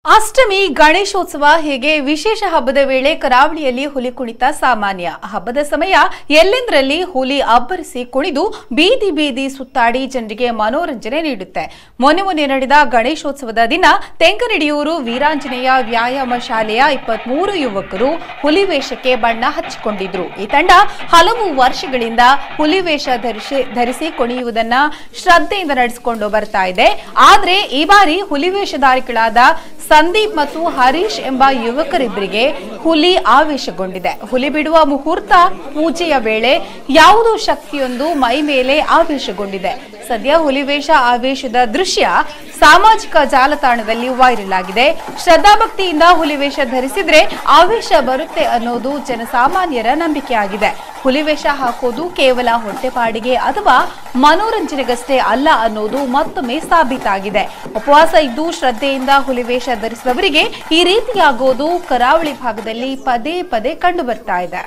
ಅಷ್ಟಮಿ ಗಣೇಶೋತ್ಸವ ಹೀಗೆ ವಿಶೇಷ ಹಬ್ಬದ ವೇಳೆ ಕರಾವಳಿಯಲ್ಲಿ ಹುಲಿ ಕುಣಿತ ಸಾಮಾನ್ಯ ಹಬ್ಬದ ಸಮಯ ಎಲ್ಲೆಂದರಲ್ಲಿ ಹುಲಿ ಅಬ್ಬರಿಸಿ ಕುಣಿದು ಬೀದಿ ಬೀದಿ ಸುತ್ತಾಡಿ ಜನರಿಗೆ ಮನೋರಂಜನೆ ನೀಡುತ್ತೆ ಮೊನ್ನೆ ಮೊನ್ನೆ ನಡೆದ ಗಣೇಶೋತ್ಸವದ ದಿನ ತೆಂಕನಡಿಯೂರು ವೀರಾಂಜನೇಯ ವ್ಯಾಯಾಮ ಶಾಲೆಯ ಇಪ್ಪತ್ಮೂರು ಯುವಕರು ಹುಲಿ ವೇಷಕ್ಕೆ ಬಣ್ಣ ಹಚ್ಚಿಕೊಂಡಿದ್ರು ಈ ತಂಡ ಹಲವು ವರ್ಷಗಳಿಂದ ಹುಲಿ ವೇಷ ಧರಿಸಿ ಧರಿಸಿ ಕುಣಿಯುವುದನ್ನ ಶ್ರದ್ಧೆಯಿಂದ ನಡೆಸಿಕೊಂಡು ಬರ್ತಾ ಇದೆ ಆದ್ರೆ ಈ ಬಾರಿ ಹುಲಿ ವೇಷಧಾರಿಗಳಾದ ಸಂದೀಪ್ ಮತ್ತು ಹರೀಶ್ ಎಂಬ ಯುವಕರಿಬ್ಬರಿಗೆ ಹುಲಿ ಆವೇಶಗೊಂಡಿದೆ ಹುಲಿ ಬಿಡುವ ಮುಹೂರ್ತ ಪೂಜೆಯ ವೇಳೆ ಯಾವುದೋ ಶಕ್ತಿಯೊಂದು ಮೈ ಮೇಲೆ ಆವೇಶಗೊಂಡಿದೆ ಸದ್ಯ ಹುಲಿವೇಷ ಆವೇಶದ ದೃಶ್ಯ ಸಾಮಾಜಿಕ ಜಾಲತಾಣದಲ್ಲಿ ವೈರಲ್ ಆಗಿದೆ ಶ್ರದ್ಧಾಭಕ್ತಿಯಿಂದ ಹುಲಿವೇಷ ಧರಿಸಿದ್ರೆ ಆವೇಶ ಬರುತ್ತೆ ಅನ್ನೋದು ಜನಸಾಮಾನ್ಯರ ನಂಬಿಕೆಯಾಗಿದೆ ಹುಲಿವೇಷ ಹಾಕೋದು ಕೇವಲ ಹೊಟ್ಟೆಪಾಡಿಗೆ ಅಥವಾ ಮನೋರಂಜನೆಗಷ್ಟೇ ಅಲ್ಲ ಅನ್ನೋದು ಮತ್ತೊಮ್ಮೆ ಸಾಬೀತಾಗಿದೆ ಉಪವಾಸ ಇದ್ದು ಶ್ರದ್ಧೆಯಿಂದ ಹುಲಿವೇಷ ಧರಿಸಿದವರಿಗೆ ಈ ರೀತಿಯಾಗೋದು ಕರಾವಳಿ ಭಾಗದಲ್ಲಿ ಪದೇ ಪದೇ ಕಂಡು ಬರ್ತಾ ಇದೆ